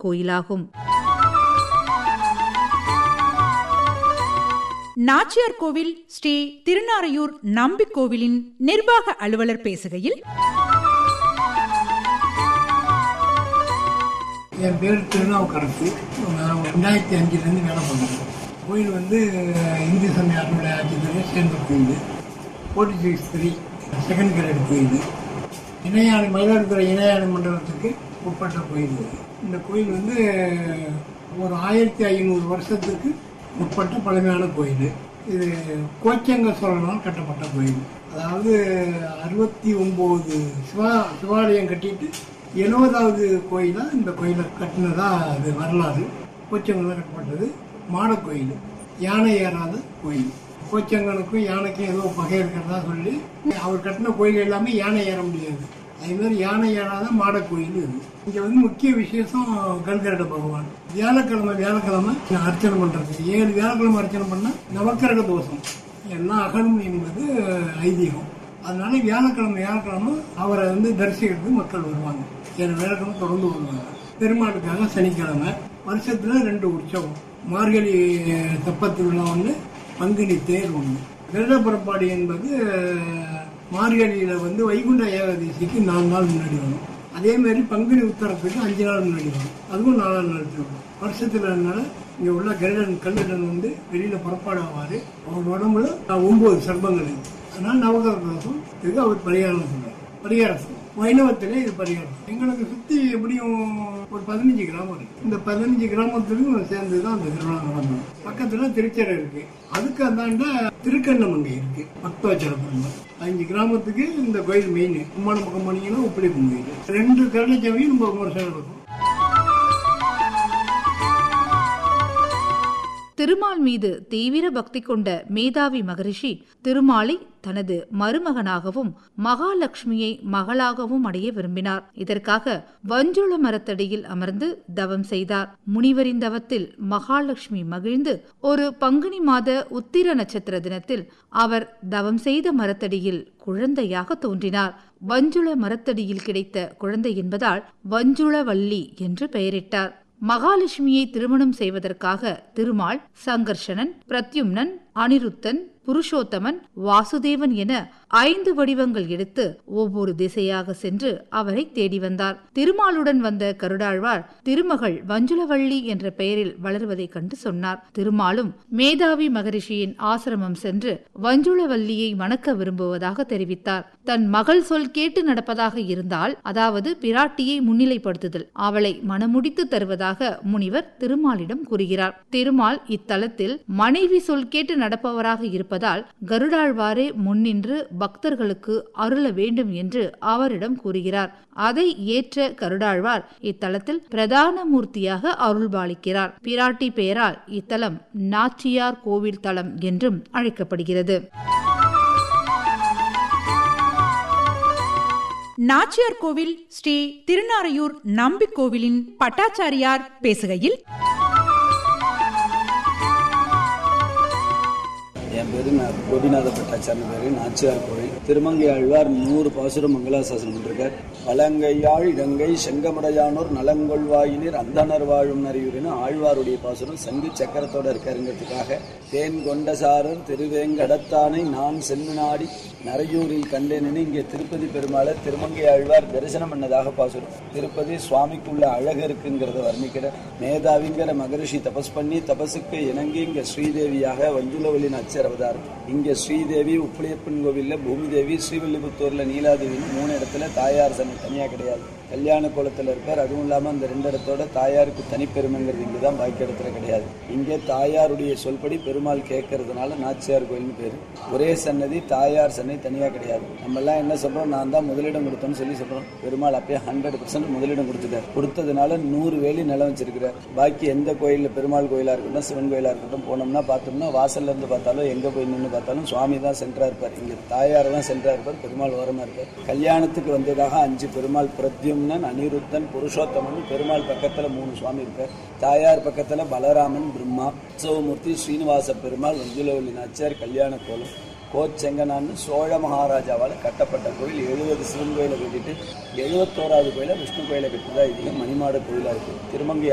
கோயிலாகும் நாச்சியார் கோவில் ஸ்ரீ திருநாரையூர் நம்பி கோவிலின் நிர்வாக அலுவலர் பேசுகையில் என் பேர் திருநாவுக்கரசு நான் ரெண்டாயிரத்தி அஞ்சுலேருந்து வேலை பண்ணுறேன் கோயில் வந்து இந்து சமயத்தினுடைய ஆட்சித்துறை சேர்ந்த கோயில் போர்ச்சுகீஸ் த்ரீ செகண்ட் கிரேட் கோயில் இணையாணி மயிலாடுதுறை இணையாணி மண்டலத்துக்கு உட்பட்ட கோயில் இது. இந்த கோயில் வந்து ஒரு ஆயிரத்தி ஐநூறு வருஷத்துக்கு உட்பட்ட பழமையான கோயில் இது கோச்சங்க சோழனால் கட்டப்பட்ட கோயில் அதாவது அறுபத்தி ஒம்பது சிவா சிவாலயம் கட்டிட்டு எழுபதாவது கோயிலாக இந்த கோயிலை கட்டினதா அது வரலாறு கோச்சங்கத்தில் கட்டப்பட்டது மாடக் கோயில் யானை ஏறாத கோயில் கோச்சங்கனுக்கும் யானைக்கும் ஏதோ பகை இருக்கிறதா சொல்லி அவர் கட்டின கோயில் எல்லாமே யானை ஏற முடியாது அதே மாதிரி யானை ஏறாத மாடக் கோயில் இது இங்கே வந்து முக்கிய விசேஷம் கல்கரட பகவான் வியாழக்கிழமை வியாழக்கிழமை அர்ச்சனை பண்ணுறது ஏழு வியாழக்கிழமை அர்ச்சனை பண்ணால் நவக்கிரக தோஷம் எல்லாம் அகலும் என்பது ஐதீகம் அதனால வியாழக்கிழமை வியாழக்கிழமை அவரை வந்து தரிசிக்கிறதுக்கு மக்கள் வருவாங்க ஏழு வியாழக்கிழமை தொடர்ந்து வருவாங்க பெருமாளுக்காக சனிக்கிழமை வருஷத்துல ரெண்டு உற்சவம் மார்கழி தெப்பத்து விழா ஒன்று பங்குனி தேர் ஒன்று வருட புறப்பாடு என்பது மார்கழியில வந்து வைகுண்ட ஏகாதசிக்கு நாலு நாள் முன்னாடி வரும் அதே மாதிரி பங்குனி உத்தரத்துக்கு அஞ்சு நாள் முன்னாடி வரும் அதுவும் நாலாம் நாள் வரும் வருஷத்துல அதனால இங்க உள்ள கருடன் கல்லுடன் வந்து வெளியில புறப்பாடு ஆவாரு அவர் உடம்புல ஒன்பது சர்ப்பங்கள் இருக்கு அதனால நவகர தோஷம் இதுக்கு அவர் பரிகாரம் சொல்றாரு பரிகாரம் சொல்றாரு. வைணவத்திலே இது பரிகாரம் எங்களுக்கு சுத்தி எப்படியும் ஒரு பதினஞ்சு கிராமம் இருக்கு இந்த பதினஞ்சு கிராமத்துக்கும் சேர்ந்து தான் அந்த திருவிழா நடந்தது பக்கத்துல திருச்சரை இருக்கு அதுக்கு அந்தாண்ட திருக்கண்ணமங்கை இருக்கு பக்தவச்சர பெருமாள் அஞ்சு கிராமத்துக்கு இந்த கோயில் மெயின் கும்மாண பக்கம் போனீங்கன்னா உப்படி கோயில் ரெண்டு கருணச்சாமியும் நம்ம விமர்சனம் இருக்கும் திருமால் மீது தீவிர பக்தி கொண்ட மேதாவி மகரிஷி திருமாலை தனது மருமகனாகவும் மகாலட்சுமியை மகளாகவும் அடைய விரும்பினார் இதற்காக வஞ்சுள மரத்தடியில் அமர்ந்து தவம் செய்தார் முனிவரின் தவத்தில் மகாலட்சுமி மகிழ்ந்து ஒரு பங்குனி மாத உத்திர நட்சத்திர தினத்தில் அவர் தவம் செய்த மரத்தடியில் குழந்தையாக தோன்றினார் வஞ்சுள மரத்தடியில் கிடைத்த குழந்தை என்பதால் வஞ்சுளவல்லி என்று பெயரிட்டார் மகாலட்சுமியை திருமணம் செய்வதற்காக திருமால் சங்கர்ஷணன் பிரத்யும்னன் அனிருத்தன் புருஷோத்தமன் வாசுதேவன் என ஐந்து வடிவங்கள் எடுத்து ஒவ்வொரு திசையாக சென்று அவரை தேடி வந்தார் திருமாலுடன் வந்த கருடாழ்வார் திருமகள் வஞ்சுளவள்ளி என்ற பெயரில் வளருவதைக் கண்டு சொன்னார் திருமாலும் மேதாவி மகரிஷியின் ஆசிரமம் சென்று வஞ்சுளவல்லியை மணக்க விரும்புவதாக தெரிவித்தார் தன் மகள் சொல் கேட்டு நடப்பதாக இருந்தால் அதாவது பிராட்டியை முன்னிலைப்படுத்துதல் அவளை மனமுடித்து தருவதாக முனிவர் திருமாலிடம் கூறுகிறார் திருமால் இத்தலத்தில் மனைவி சொல் கேட்டு நடப்பவராக இருப்பதால் கருடாழ்வாரே முன்னின்று பக்தர்களுக்கு அருள வேண்டும் என்று அவரிடம் கூறுகிறார் அதை ஏற்ற கருடாழ்வார் இத்தலத்தில் பிரதான மூர்த்தியாக அருள்பாலிக்கிறார் பிராட்டி பெயரால் இத்தலம் நாச்சியார் கோவில் தலம் என்றும் அழைக்கப்படுகிறது நாச்சியார் கோவில் ஸ்ரீ திருநாரையூர் நம்பி கோவிலின் பட்டாச்சாரியார் பேசுகையில் என் பேரு நான் கோபிநாத பட்டாச்சாரன் பேரு நாச்சியார் கோயில் திருமங்கை ஆழ்வார் நூறு பாசுரம் மங்களாசாசனம் பண்ணிருக்கார் பழங்கையாழ் இடங்கை செங்கமடையானோர் நலங்கொள்வாயினர் அந்தனர் வாழும் நரியூரின்னு ஆழ்வாருடைய பாசுரம் சங்கு சக்கரத்தோட இருக்காருங்கிறதுக்காக தேன் கொண்டசாரர் திருவேங்கடத்தானை நான் சென்னுநாடி நரையூரில் கண்டேன்னு இங்கே திருப்பதி பெருமாளை திருமங்கை ஆழ்வார் தரிசனம் பண்ணதாக பாசுரம் திருப்பதி சுவாமிக்குள்ள அழகு இருக்குங்கிறத வர்ணிக்கிற மேதாவிங்கிற மகரிஷி தபஸ் பண்ணி தபசுக்கு இணங்கி இங்க ஸ்ரீதேவியாக வஞ்சுலவல்லின் அச்சர் அவதாரம் இங்க ஸ்ரீதேவி உப்பிலியப்பன் கோவில்ல பூமி தேவி ஸ்ரீவில்லிபுத்தூர்ல நீலாதேவின்னு மூணு இடத்துல தாயார் சன்னை தனியா கிடையாது கல்யாண கோலத்தில் இருப்பார் அதுவும் இல்லாமல் அந்த ரெண்டு இடத்தோட தாயாருக்கு தனிப்பெருமைங்கிறது இங்கே தான் பாக்கி இடத்துல கிடையாது இங்கே தாயாருடைய சொல்படி பெருமாள் கேட்கறதுனால நாச்சியார் கோயில்னு பேர் ஒரே சன்னதி தாயார் சன்னதி தனியாக கிடையாது நம்ம எல்லாம் என்ன சொல்றோம் நான் தான் முதலிடம் கொடுத்தோம்னு சொல்லி சொல்றோம் பெருமாள் அப்பயே ஹண்ட்ரட் பர்சன்ட் முதலிடம் கொடுத்துட்டார் கொடுத்ததுனால நூறு வேலி நிலம் வச்சிருக்கிறார் பாக்கி எந்த கோயிலில் பெருமாள் கோயிலா இருக்கட்டும் சிவன் கோயிலா இருக்கட்டும் போனோம்னா பார்த்தோம்னா வாசல்ல இருந்து பார்த்தாலும் எங்க போய் நின்று பார்த்தாலும் சுவாமி தான் சென்டரா இருப்பார் இங்க தாயார் தான் சென்டரா இருப்பார் பெருமாள் ஓரமா இருப்பார் கல்யாணத்துக்கு வந்ததாக அஞ்சு பெருமாள் பிரத்யும்னன் அனிருத்தன் புருஷோத்தமன் பெருமாள் பக்கத்துல மூணு சுவாமி இருப்பார் தாயார் பக்கத்துல பலராமன் பிரம்மா உற்சவமூர்த்தி ஸ்ரீனிவாச பெருமாள் வஞ்சுலவல்லி நாச்சியார் கல்யாண கோலம் கோச்செங்கனான்னு சோழ மகாராஜாவால் கட்டப்பட்ட கோயில் எழுபது சிவன் கோயிலை கட்டிட்டு எழுபத்தோராவது கோயிலை விஷ்ணு கோயிலை கட்டினதா இது மணிமாட கோயிலாக இருக்குது திருமங்கை